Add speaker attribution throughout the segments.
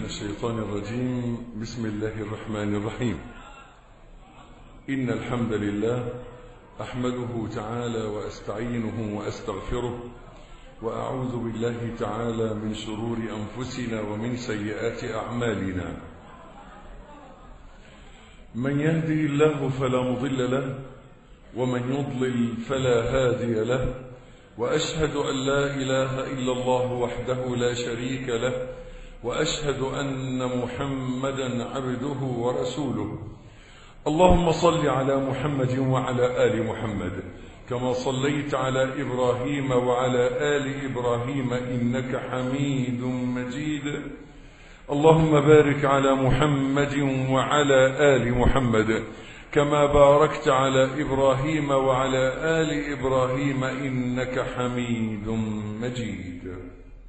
Speaker 1: الشيطان الرجيم بسم الله الرحمن الرحيم إن الحمد لله أحمده تعالى وأستعينه وأستغفره وأعوذ بالله تعالى من شرور أنفسنا ومن سيئات أعمالنا من يهدي الله فلا مضل له ومن يضلل فلا هادي له وأشهد أن لا إله إلا الله وحده لا شريك له وأشهد أن محمدا عبده ورسوله اللهم صل على محمد وعلى آل محمد كما صليت على إبراهيم وعلى آل إبراهيم إنك حميد مجيد اللهم بارك على محمد وعلى آل محمد كما باركت على إبراهيم وعلى آل إبراهيم إنك حميد مجيد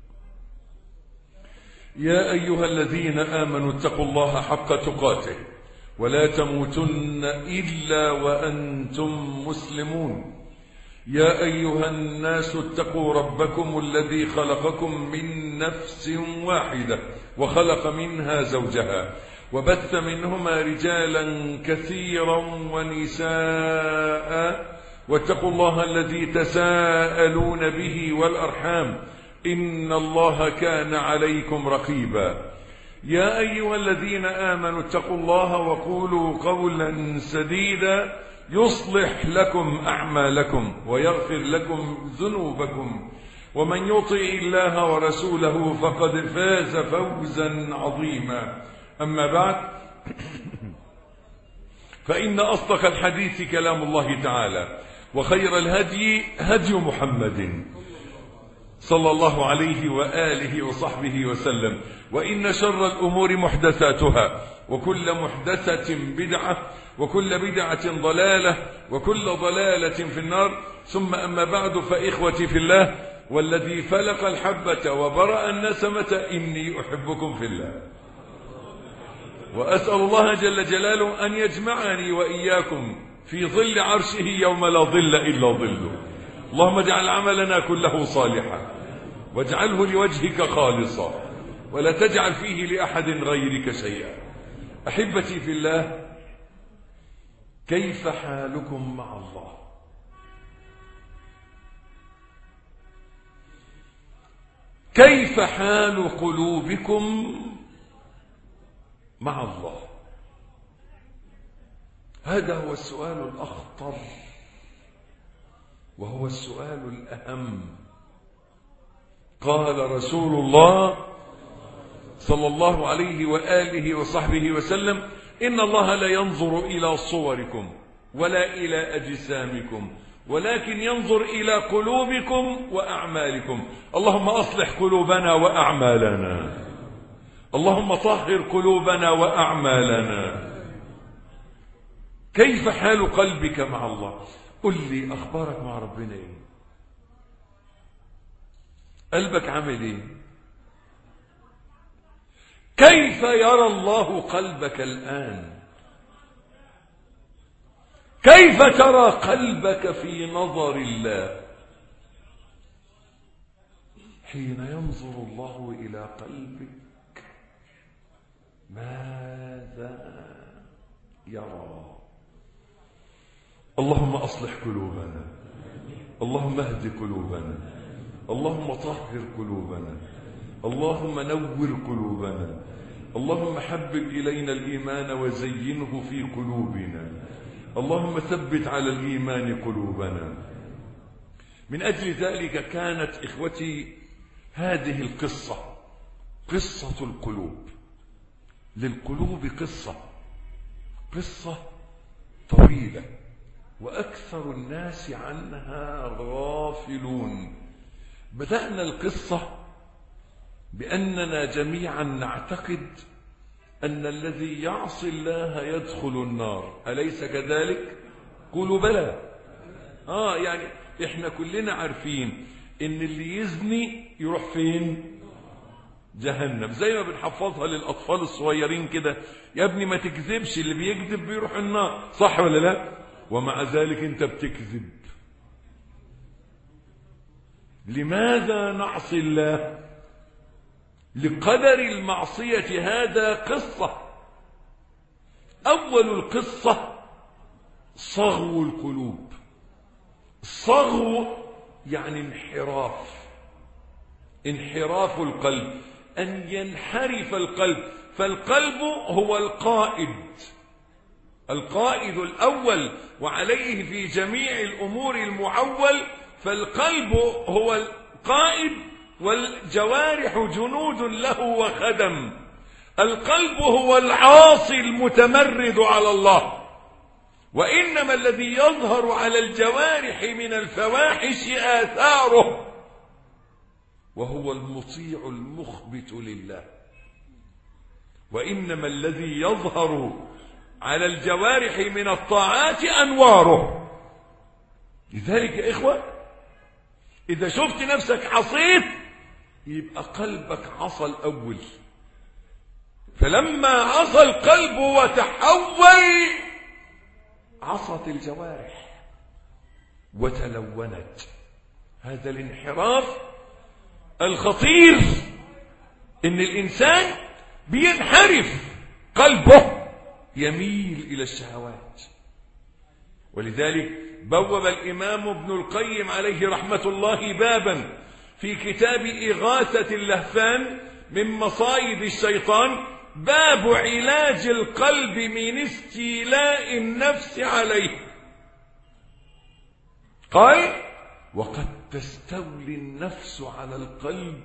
Speaker 1: يا أيها الذين آمنوا اتقوا الله حق تقاته ولا تموتن إلا وأنتم مسلمون يا أيها الناس اتقوا ربكم الذي خلقكم من نفس واحدة وخلق منها زوجها وبث منهما رجالا كثيرا ونساء واتقوا الله الذي تساءلون به والأرحام إن الله كان عليكم رقيبا يا أيها الذين آمنوا اتقوا الله وقولوا قولا سديدا يصلح لكم أعمالكم ويغفر لكم ذنوبكم ومن يطع الله ورسوله فقد فاز فوزا عظيما أما بعد فإن أصدق الحديث كلام الله تعالى وخير الهدي هدي محمد صلى الله عليه وآله وصحبه وسلم وإن شر الأمور محدثاتها وكل محدثة بدعة وكل بدعة ضلالة وكل ضلالة في النار ثم أما بعد فإخوتي في الله والذي فلق الحبة وبرأ النسمة إني أحبكم في الله وأسأل الله جل جلاله أن يجمعني وإياكم في ظل عرشه يوم لا ظل إلا ظله اللهم اجعل عملنا كله صالحا واجعله لوجهك خالصا ولا تجعل فيه لأحد غيرك شيئا أحبتي في الله كيف حالكم مع الله كيف حال قلوبكم مع الله هذا هو السؤال الأخطر وهو السؤال الأهم قال رسول الله صلى الله عليه وآله وصحبه وسلم إن الله لا ينظر إلى صوركم ولا إلى أجسامكم ولكن ينظر إلى قلوبكم وأعمالكم اللهم أصلح قلوبنا وأعمالنا اللهم طهر قلوبنا وأعمالنا كيف حال قلبك مع الله قل لي أخبارك مع ربنا إيه قلبك عامل إيه كيف يرى الله قلبك الآن كيف ترى قلبك في نظر الله حين ينظر الله إلى قلبك ماذا يرى اللهم أصلح قلوبنا اللهم اهد قلوبنا اللهم طهر قلوبنا اللهم نور قلوبنا اللهم حبب إلينا الإيمان وزينه في قلوبنا اللهم ثبت على الإيمان قلوبنا من أجل ذلك كانت إخوتي هذه القصة قصة القلوب للقلوب قصة قصة طويلة وأكثر الناس عنها غافلون بدأنا القصة بأننا جميعا نعتقد أن الذي يعصي الله يدخل النار أليس كذلك؟ قولوا بلى آه يعني إحنا كلنا عارفين إن اللي يزني يروح فين؟ جهنم زي ما بنحفظها للأطفال الصغيرين كده يا ابني ما تكذبش اللي بيكذب بيروح النار صح ولا لا؟ ومع ذلك أنت بتكذب لماذا نعصي الله؟ لقدر المعصية هذا قصة أول القصة صغو القلوب صغو يعني انحراف انحراف القلب أن ينحرف القلب فالقلب هو القائد القائد الأول وعليه في جميع الأمور المعول فالقلب هو القائد والجوارح جنود له وخدم القلب هو العاصي المتمرد على الله وإنما الذي يظهر على الجوارح من الفواحش آثاره وهو المطيع المخبت لله وإنما الذي يظهر على الجوارح من الطاعات أنواره لذلك يا إخوة إذا شفت نفسك عصيت يبقى قلبك عصى الأول فلما عصى القلب وتحول عصت الجوارح وتلونت هذا الانحراف الخطير ان الانسان بينحرف قلبه يميل الى الشهوات ولذلك بوب الامام ابن القيم عليه رحمه الله بابا في كتاب اغاثه اللهفان من مصايد الشيطان باب علاج القلب من استيلاء النفس عليه قال وقد تستولي النفس على القلب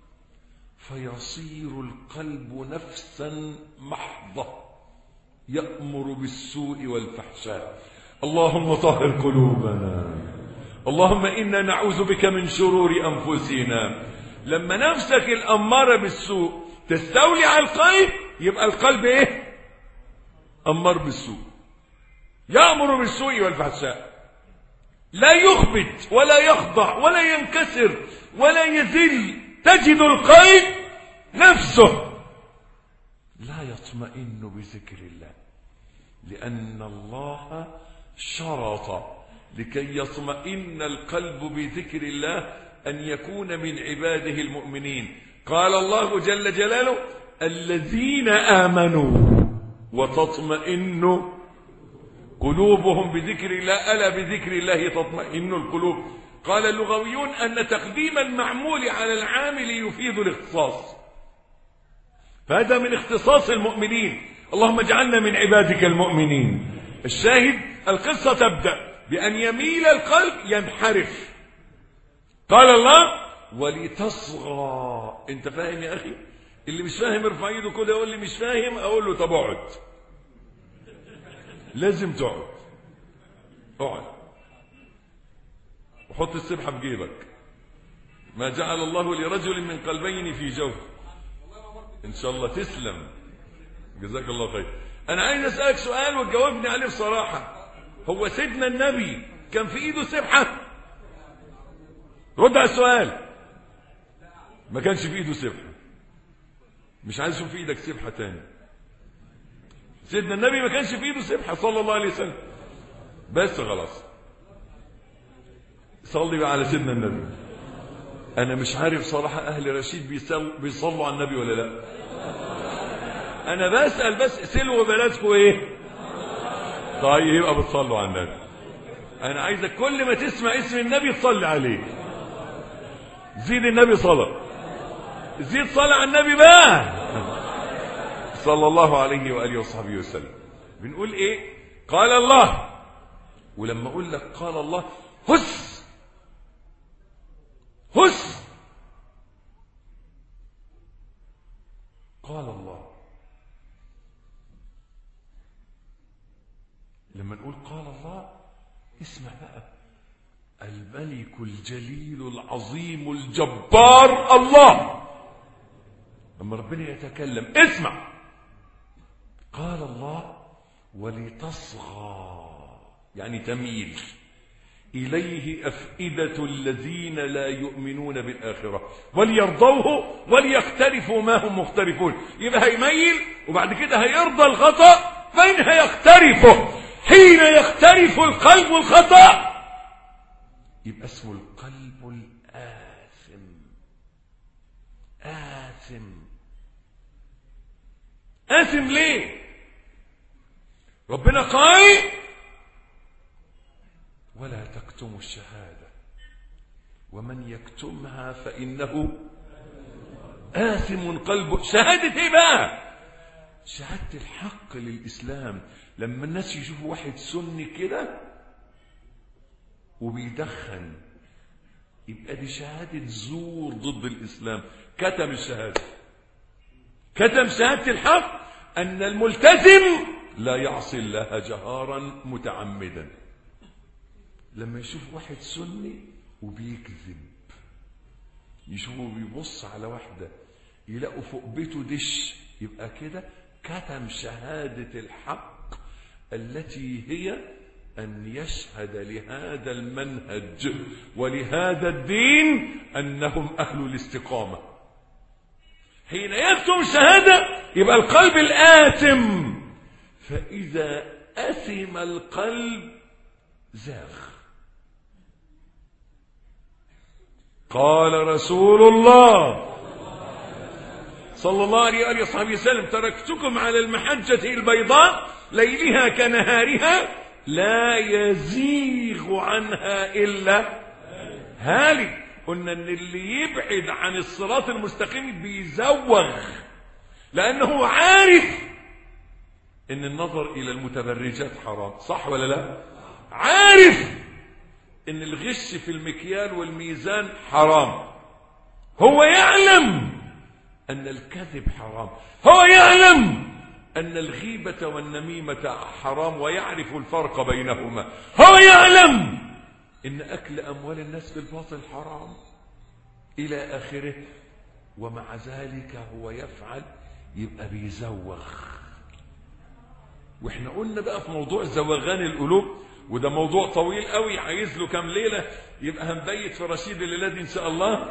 Speaker 1: فيصير القلب نفسا محضة يأمر بالسوء والفحشاء اللهم طهر قلوبنا اللهم إنا نعوذ بك من شرور أنفسنا لما نفسك الأمارة بالسوء تستولي على القلب يبقى القلب إيه أمر بالسوء يأمر بالسوء والفحشاء لا يخبت ولا يخضع ولا ينكسر ولا يذل تجد القلب نفسه لا يطمئن بذكر الله لأن الله شرط لكي يطمئن القلب بذكر الله أن يكون من عباده المؤمنين قال الله جل جلاله الذين آمنوا وتطمئن قلوبهم بذكر الله ألا بذكر الله تطمئن القلوب قال اللغويون أن تقديم المعمول على العامل يفيد الاختصاص فهذا من اختصاص المؤمنين اللهم اجعلنا من عبادك المؤمنين الشاهد القصة تبدأ بأن يميل القلب ينحرف قال الله ولتصغى انت فاهم يا أخي اللي مش فاهم ارفع ايده كده يقول لي مش فاهم اقول له طب اقعد لازم تقعد اقعد وحط السبحة في جيبك ما جعل الله لرجل من قلبين في جوف ان شاء الله تسلم جزاك الله خير انا عايز اسالك سؤال وتجاوبني عليه بصراحه هو سيدنا النبي كان في ايده سبحه رد على السؤال ما كانش في ايده سبحه مش عايز اشوف في ايدك سبحه تاني سيدنا النبي ما كانش في ايده سبحه صلى الله عليه وسلم بس خلاص صلي بقى على سيدنا النبي انا مش عارف صراحه اهل رشيد بيصل- بيصلوا على النبي ولا لا انا بسال بس سلوا بلدكم ايه طيب يبقى بتصلوا على النبي انا عايزك كل ما تسمع اسم النبي تصلي عليه زيد النبي صلاه زيد صلاه على النبي بقى صلى الله عليه واله وصحبه وسلم بنقول ايه قال الله ولما اقول لك قال الله هس هس قال الله لما نقول قال الله اسمع بقى الملك الجليل العظيم الجبار الله لما ربنا يتكلم اسمع قال الله ولتصغى يعني تميل إليه أفئدة الذين لا يؤمنون بالآخرة وليرضوه وليقترفوا ما هم مختلفون يبقى هيميل وبعد كده هيرضى الخطأ فين هيقترفه حين يقترف القلب الخطأ يبقى اسمه القلب الآثم آثم آثم ليه ربنا قال ولا تكتموا الشهادة ومن يكتمها فإنه آثم قلبه شهادة ايه بقى شهادة الحق للإسلام لما الناس يشوفوا واحد سني كده وبيدخن يبقى دي شهادة زور ضد الإسلام كتم الشهادة كتم شهادة الحق أن الملتزم لا يعصي الله جهارا متعمدا لما يشوف واحد سني وبيكذب يشوفه بيبص على واحدة يلاقوا فوق بيته دش يبقى كده كتم شهادة الحق التي هي أن يشهد لهذا المنهج ولهذا الدين أنهم أهل الاستقامة حين يكتم الشهادة يبقى القلب الآثم فإذا أثم القلب زاغ قال رسول الله صلى الله عليه وآله وصحبه وسلم تركتكم على المحجة البيضاء ليلها كنهارها لا يزيغ عنها إلا هالك قلنا ان اللي يبعد عن الصراط المستقيم بيزوغ لانه عارف ان النظر الى المتبرجات حرام صح ولا لا عارف ان الغش في المكيال والميزان حرام هو يعلم ان الكذب حرام هو يعلم ان الغيبة والنميمة حرام ويعرف الفرق بينهما هو يعلم ان اكل اموال الناس بالباطل حرام الى اخره ومع ذلك هو يفعل يبقى بيزوغ واحنا قلنا بقى في موضوع زوغان القلوب وده موضوع طويل قوي عايز له كام ليله يبقى هنبيت في رشيد الليله دي ان شاء الله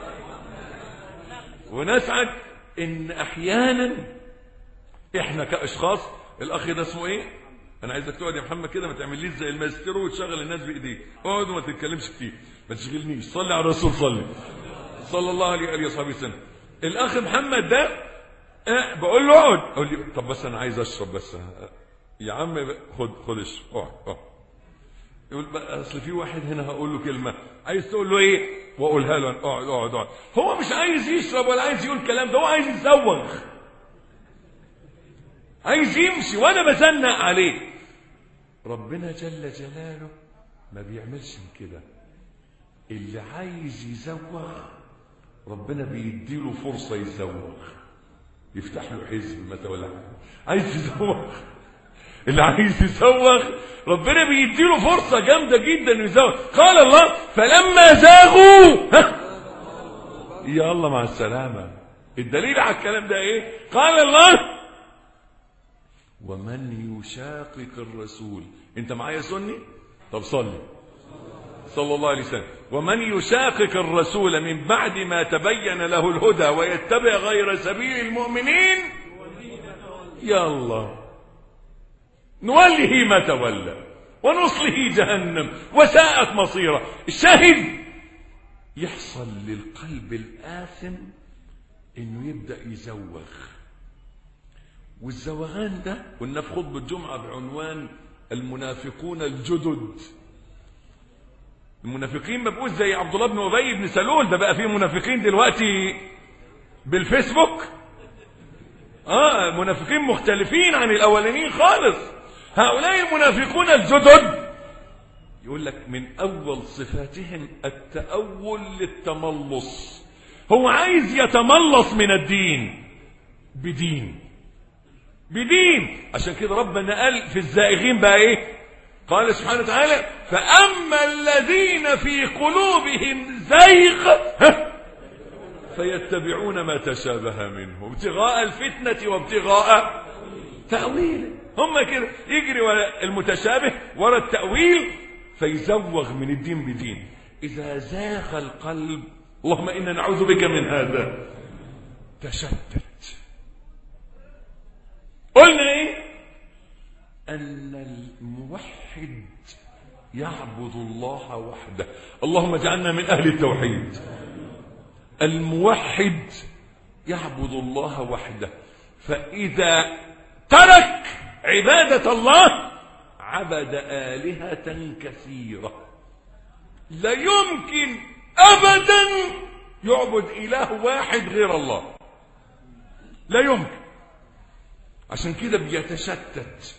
Speaker 1: ونسعد ان احيانا احنا كاشخاص الاخ ده اسمه ايه انا عايزك تقعد يا محمد كده ما تعمليش زي الماسترو وتشغل الناس بايديك اقعد وما تتكلمش كتير ما تشغلنيش صلي على الرسول صلي صلى الله عليه واله وصحبه وسلم الاخ محمد ده أه بقول له اقعد اقول لي طب بس انا عايز اشرب بس يا عم خد خد اشرب اقعد اقعد يقول بقى اصل في واحد هنا هقول له كلمه عايز تقول له ايه واقولها له اقعد اقعد اقعد هو مش عايز يشرب ولا عايز يقول كلام ده هو عايز يتزوج عايز يمشي وانا بزنق عليه ربنا جل جلاله ما بيعملش كده اللي عايز يزوغ ربنا بيديله فرصة يزوغ يفتح له حزب مثلا ولا حاجة عايز يزوغ اللي عايز يزوغ ربنا بيديله فرصة جامدة جدا انه يزوغ قال الله فلما زاغوا يا الله مع السلامة الدليل على الكلام ده ايه قال الله ومن يشاقق الرسول انت معايا سني طب صلي صلى الله عليه وسلم ومن يشاقق الرسول من بعد ما تبين له الهدى ويتبع غير سبيل المؤمنين يا الله نوله ما تولى ونصله جهنم وساءت مصيره الشاهد يحصل للقلب الآثم انه يبدأ يزوغ والزوغان ده كنا في خطبة الجمعة بعنوان المنافقون الجدد المنافقين ما بقوش زي عبد الله بن ابي بن سلول ده بقى فيه منافقين دلوقتي بالفيسبوك اه منافقين مختلفين عن الاولانيين خالص هؤلاء المنافقون الجدد يقول لك من اول صفاتهم التأول للتملص هو عايز يتملص من الدين بدين بدين عشان كده ربنا قال في الزائغين بقى ايه قال سبحانه وتعالى فأما الذين في قلوبهم زيغ فيتبعون ما تشابه منه ابتغاء الفتنة وابتغاء تأويله هم كده يجري ورا المتشابه ورا التأويل فيزوغ من الدين بدين إذا زاغ القلب اللهم إنا نعوذ بك من هذا تشتت قلنا ايه ان الموحد يعبد الله وحده اللهم اجعلنا من اهل التوحيد الموحد يعبد الله وحده فاذا ترك عبادة الله عبد آلهة كثيرة لا يمكن أبدا يعبد إله واحد غير الله لا يمكن عشان كده بيتشتت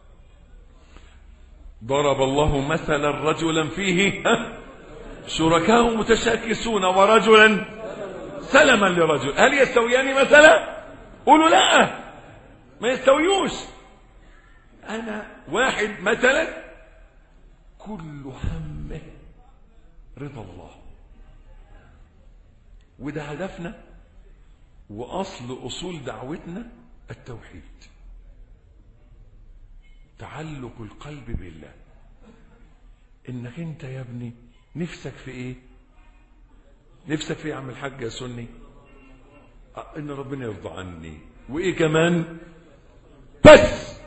Speaker 1: ضرب الله مثلا رجلا فيه شركاء متشاكسون ورجلا سلما لرجل هل يستويان مثلا قولوا لا ما يستويوش انا واحد مثلا كل همه رضا الله وده هدفنا واصل اصول دعوتنا التوحيد تعلق القلب بالله انك انت يا ابني نفسك في ايه نفسك في ايه يا عم الحاج يا سني آه، ان ربنا يرضى عني وايه كمان بس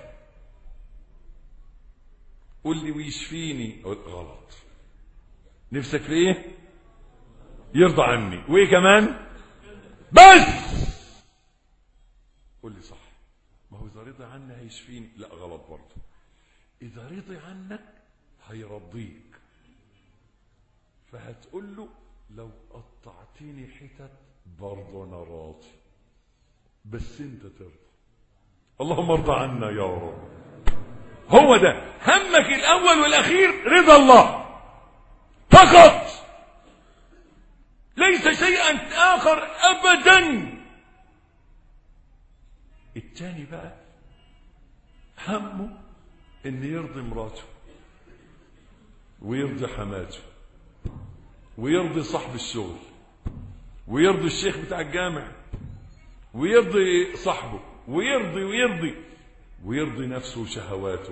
Speaker 1: قول لي ويشفيني أقول غلط نفسك في ايه يرضى عني وايه كمان بس قول لي صح ما هو اذا رضي عني هيشفيني لا غلط برضه اذا رضي عنك هيرضيك فهتقول له لو قطعتني حتت برضه انا راضي بس انت ترضى اللهم ارضى عنا يا رب هو ده همك الاول والاخير رضا الله فقط ليس شيئا اخر ابدا التاني بقى همه ان يرضي مراته ويرضي حماته ويرضي صاحب الشغل ويرضي الشيخ بتاع الجامع ويرضي صاحبه ويرضي ويرضي ويرضي نفسه وشهواته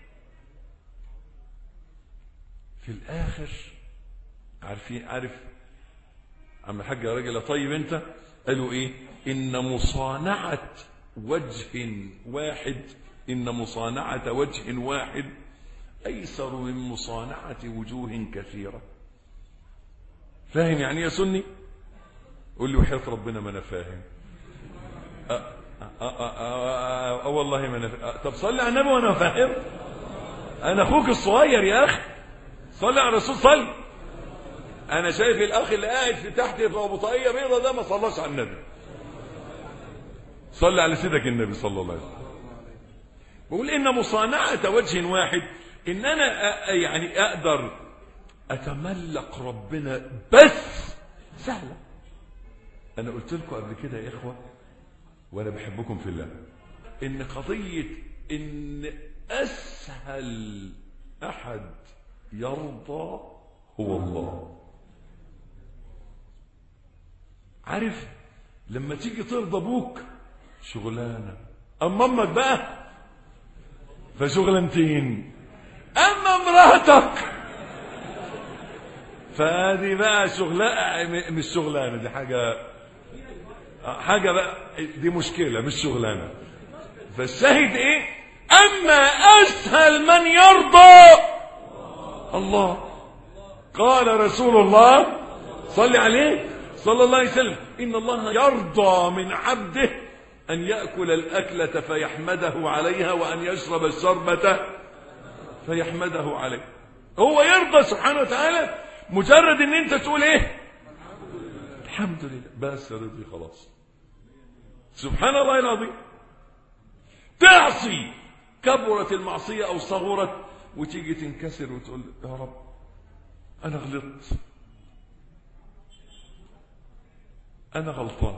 Speaker 1: في الاخر عارفين عارف عم الحاج يا راجل يا طيب انت قالوا ايه ان مصانعه وجه واحد ان مصانعه وجه واحد ايسر من مصانعه وجوه كثيره فاهم يعني ايه يا سني قول لي وحياه ربنا ما انا فاهم أه أه أه أه أه والله ما انا فاهم. طب صلي على النبي وانا فاهم انا اخوك الصغير يا اخي صلي على الرسول صلي انا شايف الاخ اللي قاعد في تحت في ابو طاقيه بيضه ده ما صلاش على النبي صلي على سيدك النبي صلى الله عليه وسلم بقول ان مصانعه وجه واحد ان انا أ- يعني اقدر اتملق ربنا بس سهله انا قلت لكم قبل كده يا اخوه وانا بحبكم في الله ان قضيه ان اسهل احد يرضى هو الله عارف لما تيجي ترضى ابوك شغلانه اما امك بقى فشغلانتين اما مراتك فهذه بقى شغلانه مش شغلانه دي حاجه حاجه بقى دي مشكله مش شغلانه فالشاهد ايه اما اسهل من يرضى الله قال رسول الله صل عليه صلى الله عليه وسلم ان الله يرضى من عبده ان ياكل الاكله فيحمده عليها وان يشرب الشربه فيحمده عليه هو يرضى سبحانه وتعالى مجرد ان انت تقول ايه الحمد لله بس رضي خلاص سبحان الله العظيم تعصي كبرت المعصية أو صغرت وتيجي تنكسر وتقول يا رب أنا غلطت أنا غلطان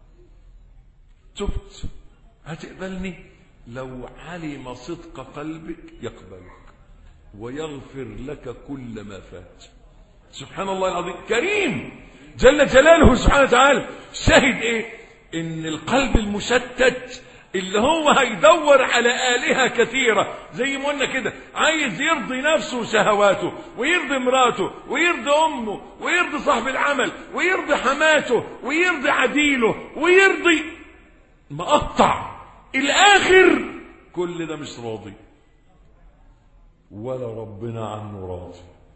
Speaker 1: تبت هتقبلني لو علم صدق قلبك يقبلك ويغفر لك كل ما فات سبحان الله العظيم كريم جل جلاله سبحانه وتعالى شاهد ايه ان القلب المشتت اللي هو هيدور على آلهة كثيرة زي ما قلنا كده عايز يرضي نفسه وشهواته ويرضي مراته ويرضي أمه ويرضي صاحب العمل ويرضي حماته ويرضي عديله ويرضي مقطع الآخر كل ده مش راضي ولا ربنا عنه راضي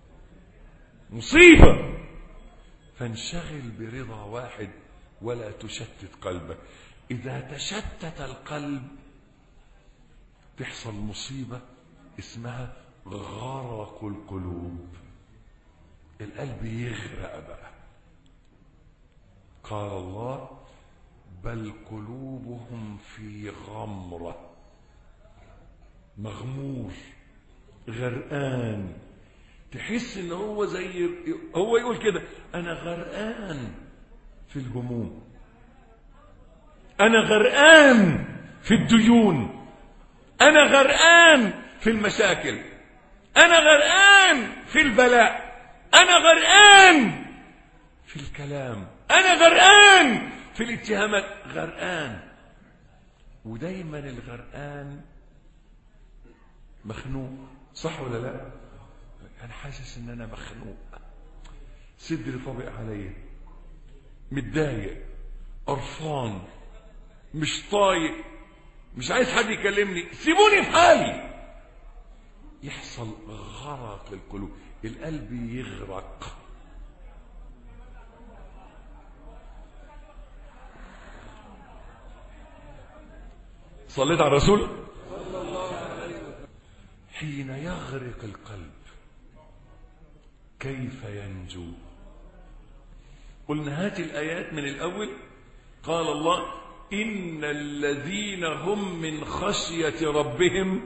Speaker 1: مصيبة فانشغل برضا واحد ولا تشتت قلبك إذا تشتت القلب تحصل مصيبة اسمها غرق القلوب القلب يغرق بقى قال الله بل قلوبهم في غمرة مغمور غرقان تحس ان هو زي هو يقول كده انا غرقان في الهموم انا غرقان في الديون انا غرقان في المشاكل انا غرقان في البلاء انا غرقان في الكلام انا غرقان في الاتهامات غرقان ودايما الغرقان مخنوق صح ولا لا انا حاسس ان انا مخنوق صدري طابق عليا متضايق قرفان مش طايق مش عايز حد يكلمني سيبوني في حالي يحصل غرق القلوب القلب يغرق صليت على الرسول حين يغرق القلب كيف ينجو قلنا هات الآيات من الأول قال الله إن الذين هم من خشية ربهم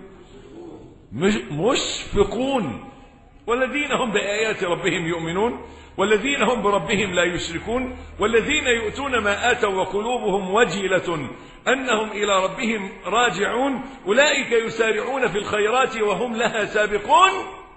Speaker 1: مشفقون والذين هم بآيات ربهم يؤمنون والذين هم بربهم لا يشركون والذين يؤتون ما آتوا وقلوبهم وجلة أنهم إلى ربهم راجعون أولئك يسارعون في الخيرات وهم لها سابقون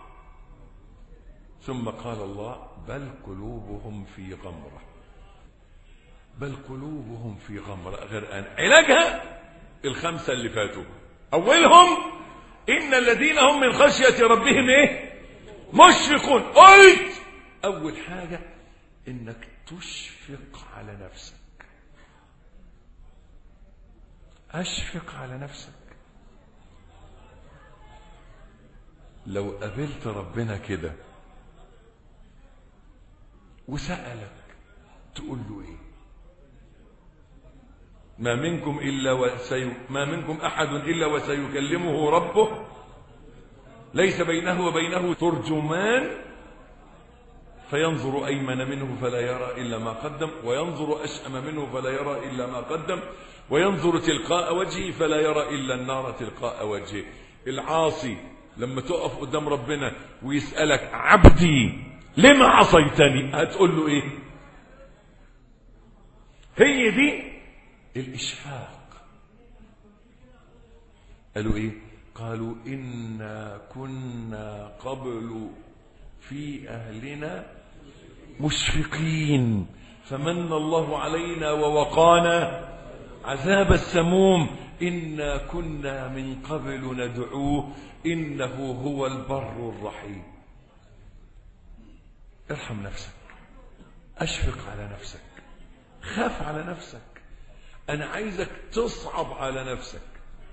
Speaker 1: ثم قال الله بل قلوبهم في غمرة بل قلوبهم في غمرة غرقان علاجها الخمسة اللي فاتوا أولهم إن الذين هم من خشية ربهم إيه مشفقون قلت أول حاجة إنك تشفق على نفسك أشفق على نفسك لو قابلت ربنا كده وسألك تقول له إيه ما منكم إلا وسي... ما منكم أحد إلا وسيكلمه ربه ليس بينه وبينه ترجمان فينظر أيمن منه فلا يرى إلا ما قدم وينظر أشأم منه فلا يرى إلا ما قدم وينظر تلقاء وجهه فلا يرى إلا النار تلقاء وجهه العاصي لما تقف قدام ربنا ويسألك عبدي لما عصيتني هتقول له ايه هي دي الإشفاق قالوا ايه قالوا إنا كنا قبل في أهلنا مشفقين فمن الله علينا ووقانا عذاب السموم إنا كنا من قبل ندعوه إنه هو البر الرحيم ارحم نفسك أشفق على نفسك خاف على نفسك أنا عايزك تصعب على نفسك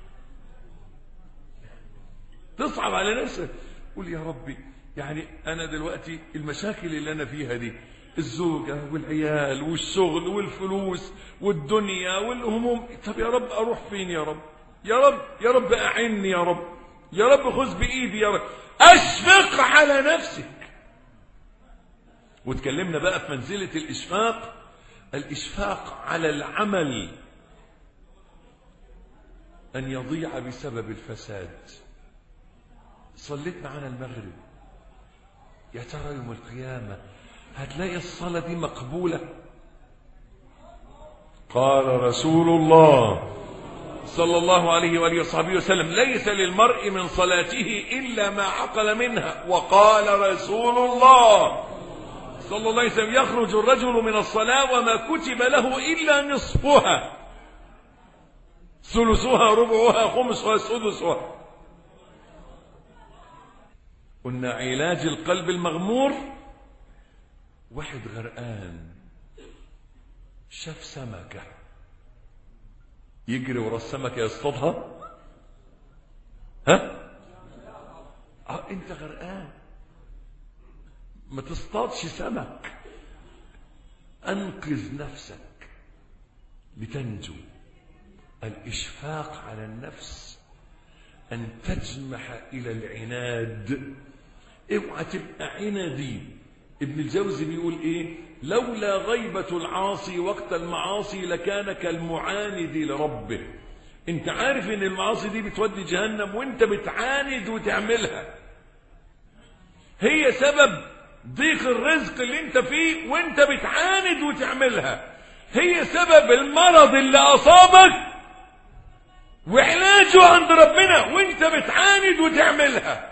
Speaker 1: تصعب على نفسك قول يا ربي يعني أنا دلوقتي المشاكل اللي أنا فيها دي الزوجة والعيال والشغل والفلوس والدنيا والهموم طب يا رب أروح فين يا رب يا رب يا رب أعني يا رب يا رب خذ بإيدي يا رب أشفق على نفسك وتكلمنا بقى في منزلة الإشفاق الإشفاق على العمل أن يضيع بسبب الفساد صليت معنا المغرب يا ترى يوم القيامة هتلاقي الصلاة دي مقبولة قال رسول الله صلى الله عليه وآله وصحبه وسلم ليس للمرء من صلاته إلا ما عقل منها وقال رسول الله صلى الله عليه وسلم يخرج الرجل من الصلاة وما كتب له إلا نصفها ثلثها ربعها خمسها سدسها قلنا علاج القلب المغمور واحد غرقان شاف سمكة يجري ورا السمكة يصطادها ها اه انت غرقان ما تصطادش سمك انقذ نفسك لتنجو الاشفاق على النفس أن تجمح إلى العناد اوعى تبقى عنادي ابن الجوزي بيقول ايه لولا غيبة العاصي وقت المعاصي لكان كالمعاند لربه انت عارف ان المعاصي دي بتودي جهنم وانت بتعاند وتعملها هي سبب ضيق الرزق اللي انت فيه وانت بتعاند وتعملها هي سبب المرض اللي اصابك وعلاجه عند ربنا وانت بتعاند وتعملها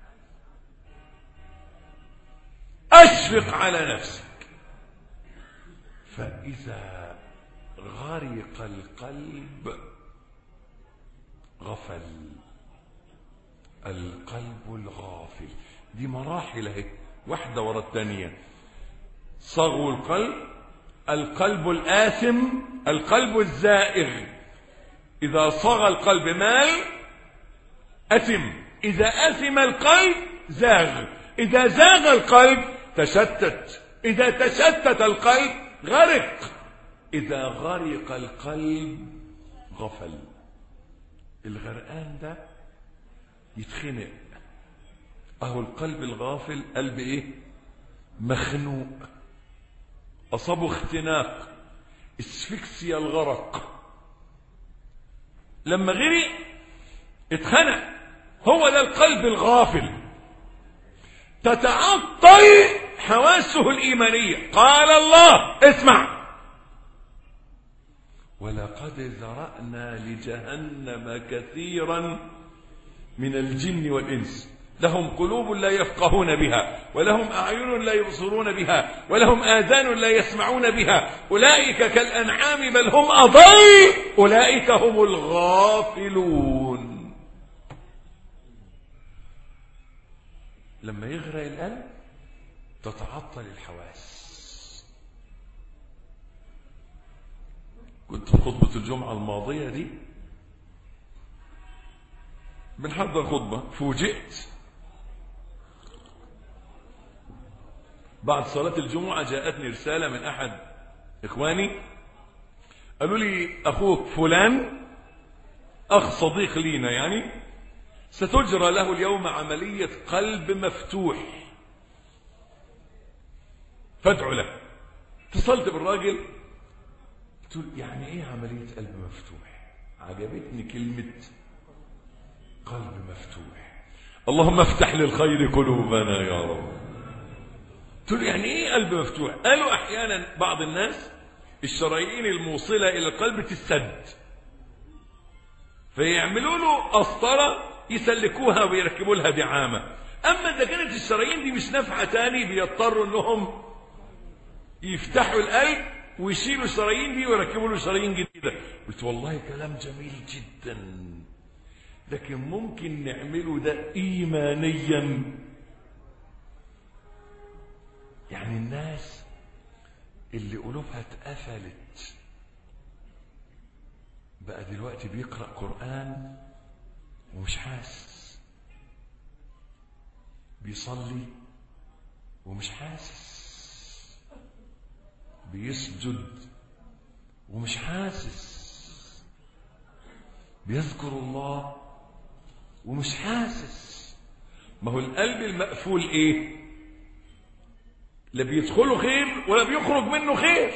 Speaker 1: اشفق على نفسك فاذا غرق القلب غفل القلب الغافل دي مراحل اهي واحده ورا الثانيه صغو القلب القلب الآثم القلب الزائغ إذا صغى القلب مال أثم إذا أثم القلب زاغ إذا زاغ القلب تشتت إذا تشتت القلب غرق إذا غرق القلب غفل الغرقان ده يتخنق أهو القلب الغافل قلب إيه مخنوق أصابه اختناق اسفكسيا الغرق لما غرق اتخنق هو ده القلب الغافل تتعطل حواسه الإيمانية قال الله اسمع ولقد ذرأنا لجهنم كثيرا من الجن والإنس لهم قلوب لا يفقهون بها ولهم أعين لا يبصرون بها ولهم آذان لا يسمعون بها أولئك كالأنعام بل هم أضل أولئك هم الغافلون لما يغرق القلب تتعطل الحواس كنت في خطبة الجمعة الماضية دي بنحضر خطبة فوجئت بعد صلاة الجمعة جاءتني رسالة من أحد إخواني قالوا لي أخوك فلان أخ صديق لينا يعني ستجرى له اليوم عملية قلب مفتوح فادعوا له اتصلت بالراجل قلت له يعني ايه عملية قلب مفتوح عجبتني كلمة قلب مفتوح اللهم افتح للخير قلوبنا يا رب قلت له يعني ايه قلب مفتوح قالوا احيانا بعض الناس الشرايين الموصلة الى القلب تسد فيعملوا له قسطرة يسلكوها ويركبوا لها دعامة اما اذا كانت الشرايين دي مش نافعة تاني بيضطروا انهم يفتحوا القلب ويشيلوا الشرايين دي ويركبوا له شرايين جديدة قلت والله كلام جميل جدا لكن ممكن نعمله ده ايمانيا يعني الناس اللي قلوبها اتقفلت بقى دلوقتي بيقرأ قرآن ومش حاسس بيصلي ومش حاسس بيسجد ومش حاسس بيذكر الله ومش حاسس ما هو القلب المقفول ايه لا بيدخله خير ولا بيخرج منه خير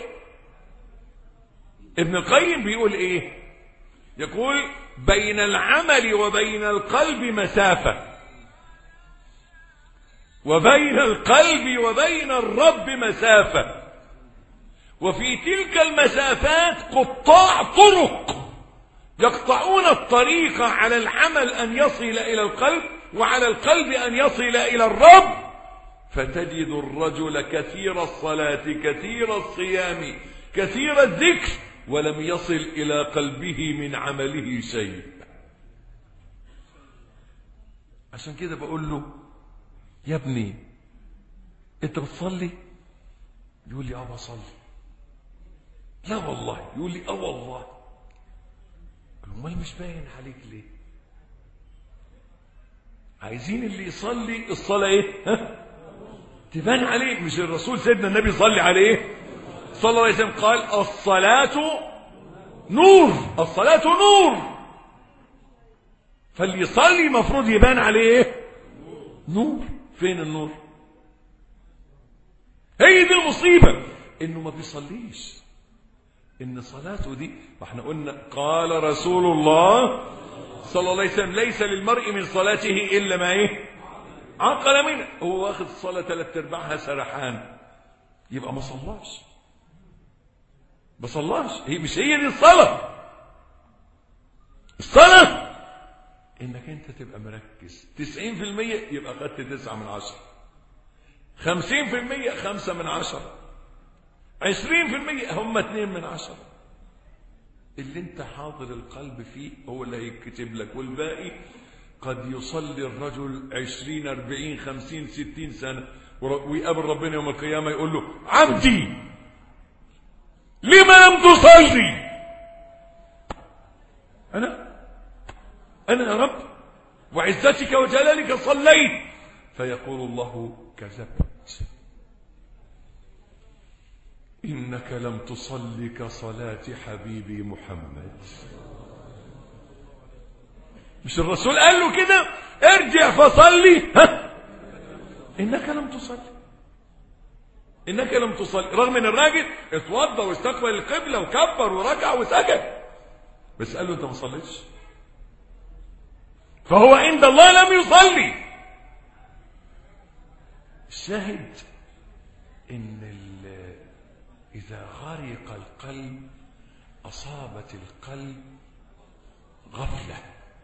Speaker 1: ابن القيم بيقول ايه يقول بين العمل وبين القلب مسافة وبين القلب وبين الرب مسافة وفي تلك المسافات قطاع طرق يقطعون الطريق على العمل أن يصل إلى القلب وعلى القلب أن يصل إلى الرب فتجد الرجل كثير الصلاة كثير الصيام كثير الذكر ولم يصل إلى قلبه من عمله شيء عشان كده بقول له يا ابني انت بتصلي يقول لي اه بصلي لا والله يقول لي اه والله امال مش باين عليك ليه عايزين اللي يصلي الصلاه ايه ها تبان عليه مش الرسول سيدنا النبي صلي عليه صلى الله عليه وسلم قال الصلاة نور الصلاة نور فاللي يصلي المفروض يبان عليه ايه نور فين النور هي دي المصيبة انه ما بيصليش ان صلاته دي واحنا قلنا قال رسول الله صلى الله عليه وسلم ليس للمرء من صلاته الا ما ايه عقل منه هو واخد الصلاة ثلاث ارباعها سرحان يبقى ما صلاش ما صلاش هي مش هي دي الصلاة الصلاة انك انت تبقى مركز تسعين في المية يبقى خدت تسعة من عشرة خمسين في المية خمسة من عشرة عشرين في المية هم اتنين من عشرة اللي انت حاضر القلب فيه هو اللي هيكتب لك والباقي قد يصلي الرجل عشرين أربعين خمسين ستين سنة ويقابل ربنا يوم القيامة يقول له عبدي لما لم تصلي أنا أنا يا رب وعزتك وجلالك صليت فيقول الله كذبت إنك لم تصل كصلاة حبيبي محمد مش الرسول قال له كده ارجع فصلي ها إنك لم تصلي إنك لم تصلي رغم إن الراجل اتوضى واستقبل القبلة وكبر وركع وسجد بس قال له أنت ما صليتش فهو عند الله لم يصلي الشاهد إن إذا غرق القلب أصابت القلب غفلة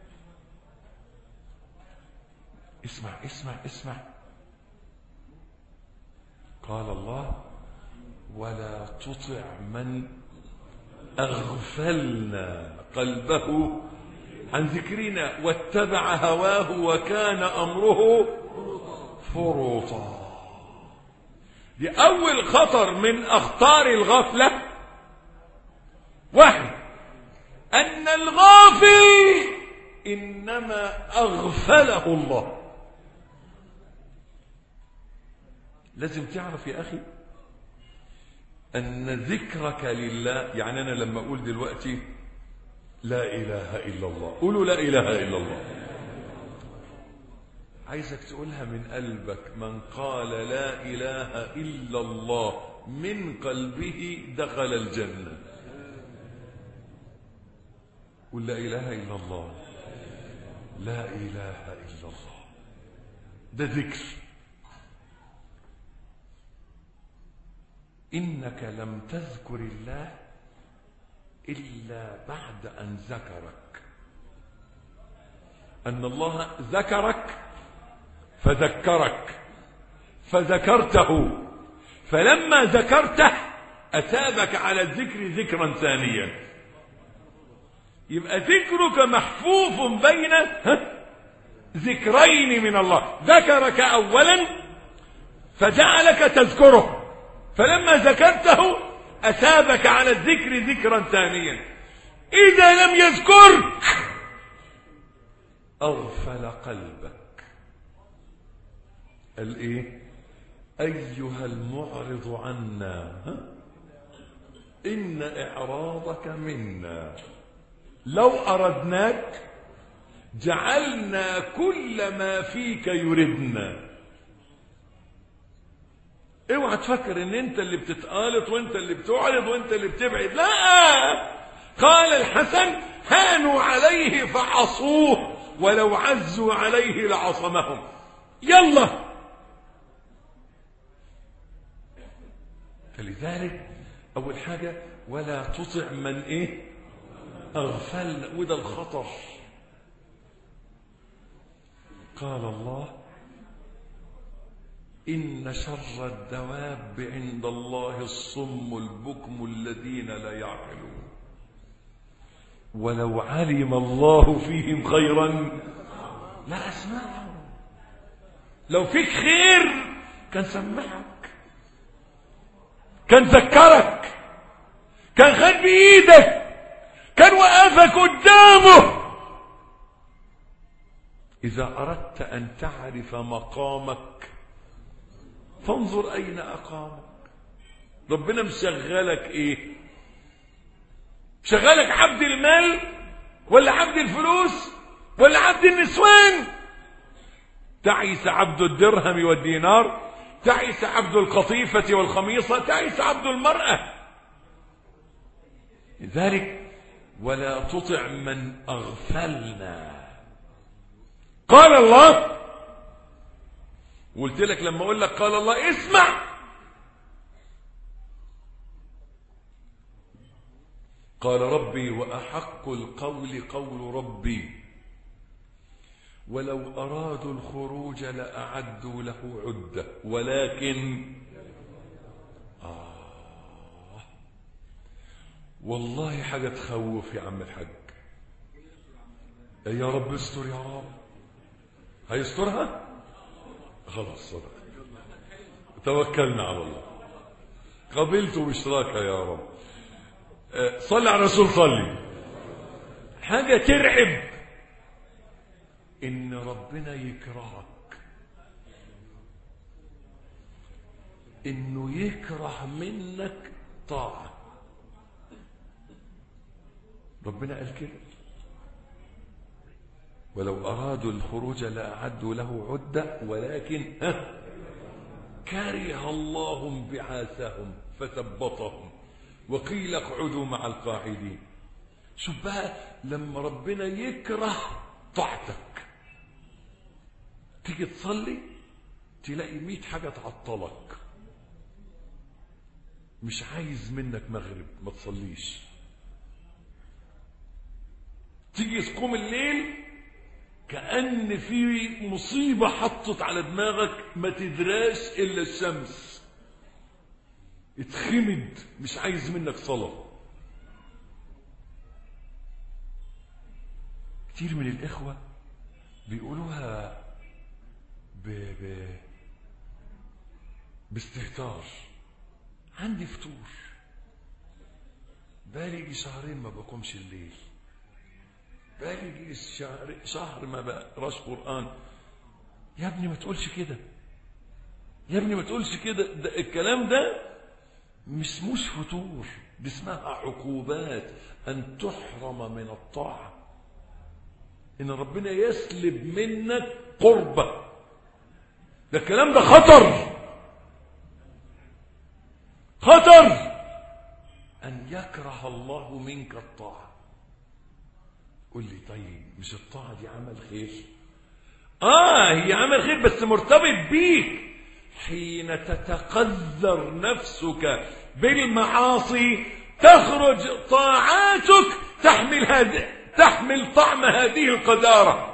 Speaker 1: اسمع اسمع اسمع قال الله ولا تطع من أغفلنا قلبه عن ذكرنا واتبع هواه وكان أمره فرطا دي أول خطر من أخطار الغفلة واحد أن الغافل إنما أغفله الله لازم تعرف يا أخي أن ذكرك لله يعني أنا لما أقول دلوقتي لا إله إلا الله قولوا لا إله إلا الله عايزك تقولها من قلبك من قال لا إله إلا الله من قلبه دخل الجنة قل لا إله إلا الله لا إله إلا الله ده ذكر إنك لم تذكر الله إلا بعد أن ذكرك أن الله ذكرك فذكرك فذكرته فلما ذكرته أثابك على الذكر ذكرا ثانيا يبقى ذكرك محفوف بين ذكرين من الله ذكرك أولا فجعلك تذكره فلما ذكرته أثابك على الذكر ذكرا ثانيا إذا لم يذكرك أغفل قلبك الايه ايها المعرض عنا ها؟ ان اعراضك منا لو اردناك جعلنا كل ما فيك يردنا اوعى تفكر ان انت اللي بتتقالط وانت اللي بتعرض وانت اللي بتبعد لا قال الحسن هانوا عليه فعصوه ولو عزوا عليه لعصمهم يلا فلذلك أول حاجة ولا تطع من إيه أغفلنا وده الخطر قال الله إن شر الدواب عند الله الصم البكم الذين لا يعقلون ولو علم الله فيهم خيرا لا أسمعهم لو فيك خير كان سمعك كان ذكرك كان خد بإيدك كان وقفك قدامه إذا أردت أن تعرف مقامك فانظر أين أقامك ربنا مشغلك إيه مشغلك عبد المال ولا عبد الفلوس ولا عبد النسوان تعس عبد الدرهم والدينار تعس عبد القطيفة والخميصة تعس عبد المرأة لذلك ولا تطع من أغفلنا قال الله قلت لك لما أقول لك قال الله اسمع قال ربي وأحق القول قول ربي ولو أرادوا الخروج لأعدوا له عدة ولكن آه والله حاجة تخوف يا عم الحاج يا رب استر يا رب هيسترها خلاص صدق توكلنا على الله قبلت بشراك يا رب صلي على الرسول صلي حاجة ترعب ان ربنا يكرهك انه يكره منك طاعة ربنا قال كده ولو أرادوا الخروج لأعدوا له عدة ولكن ها كره الله انبعاثهم فثبطهم وقيل اقعدوا مع القاعدين شوف بقى لما ربنا يكره طاعتك تيجي تصلي تلاقي مئة حاجة تعطلك مش عايز منك مغرب ما تصليش تيجي تقوم الليل كأن في مصيبة حطت على دماغك ما تدراش إلا الشمس اتخمد مش عايز منك صلاة كتير من الإخوة بيقولوها ب... ب... باستهتار عندي فطور بالي شهرين ما بقومش الليل بالي شهر, شهر ما بقراش قرآن يا ابني ما تقولش كده يا ابني ما تقولش كده ده الكلام ده مش اسموش فتور دي اسمها عقوبات أن تحرم من الطاعة إن ربنا يسلب منك قربة ده الكلام ده خطر خطر أن يكره الله منك الطاعة قل لي طيب مش الطاعة دي عمل خير آه هي عمل خير بس مرتبط بيك حين تتقذر نفسك بالمعاصي تخرج طاعاتك تحمل هذه تحمل طعم هذه القذارة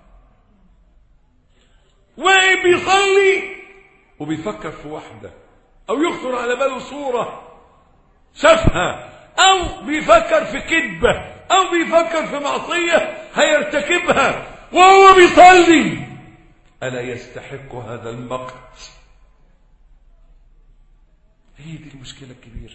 Speaker 1: وبيصلي وبيفكر في واحدة أو يخطر على باله صورة شافها أو بيفكر في كذبة أو بيفكر في معصية هيرتكبها وهو بيصلي ألا يستحق هذا المقت هي دي المشكلة الكبيرة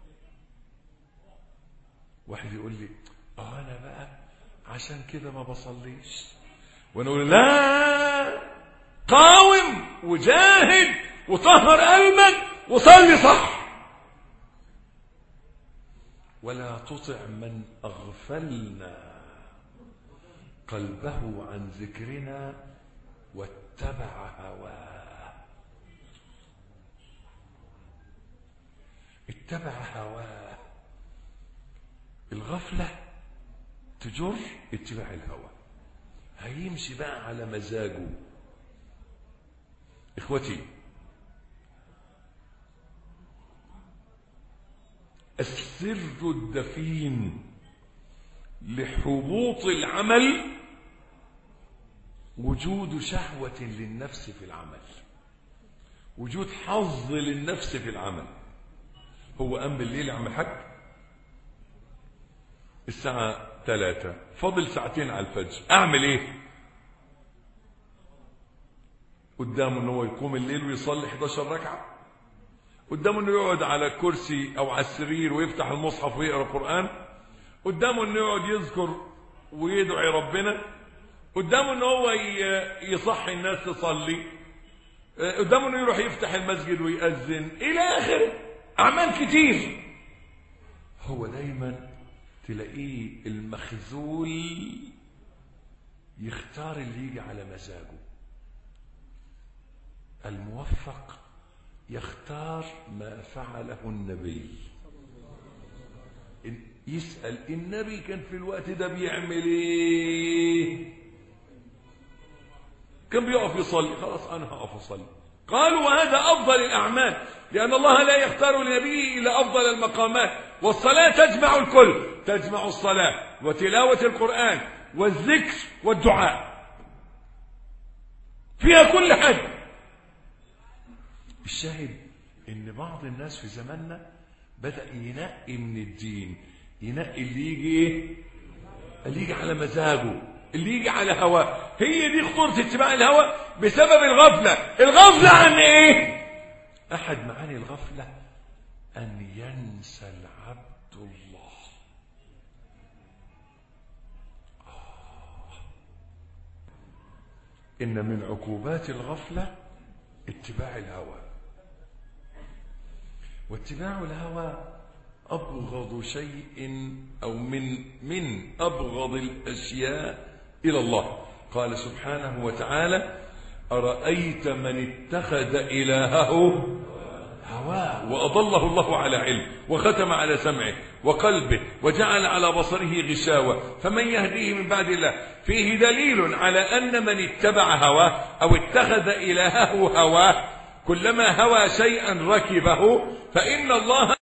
Speaker 1: واحد يقول لي اه انا بقى عشان كده ما بصليش ونقول لا قاوم وجاهد وطهر قلبك وصلي صح ولا تطع من اغفلنا قلبه عن ذكرنا واتبع هواه اتبع هواه الغفلة تجر اتباع الهوى هيمشي بقى على مزاجه اخوتي السر الدفين لحبوط العمل وجود شهوة للنفس في العمل وجود حظ للنفس في العمل هو قام بالليل عم الحاج الساعة ثلاثة فاضل ساعتين على الفجر أعمل إيه قدامه أنه يقوم الليل ويصلي 11 ركعة قدامه أنه يقعد على كرسي أو على السرير ويفتح المصحف ويقرأ قرآن قدامه أنه يقعد يذكر ويدعي ربنا قدامه أنه هو يصحي الناس تصلي قدامه أنه يروح يفتح المسجد ويأذن إلى آخره أعمال كتير هو دايما تلاقيه المخذول يختار اللي يجي على مزاجه الموفق يختار ما فعله النبي يسأل النبي كان في الوقت ده بيعمل ايه كان بيقف يصلي خلاص انا هقف اصلي قالوا وهذا افضل الاعمال لان الله لا يختار لنبيه الا افضل المقامات والصلاه تجمع الكل تجمع الصلاه وتلاوه القران والذكر والدعاء فيها كل حاجه الشاهد ان بعض الناس في زماننا بدا ينقي من الدين ينقي اللي يجي ايه اللي يجي على مزاجه اللي يجي على هواه هي دي خطورة اتباع الهوى بسبب الغفلة الغفلة عن ايه احد معاني الغفلة ان ينسى العبد الله آه. ان من عقوبات الغفلة اتباع الهوى واتباع الهوى أبغض شيء أو من من أبغض الأشياء إلى الله قال سبحانه وتعالى أرأيت من اتخذ إلهه هواه وأضله الله على علم وختم على سمعه وقلبه وجعل على بصره غشاوة فمن يهديه من بعد الله فيه دليل على أن من اتبع هواه أو اتخذ إلهه هواه كلما هوى شيئا ركبه فإن الله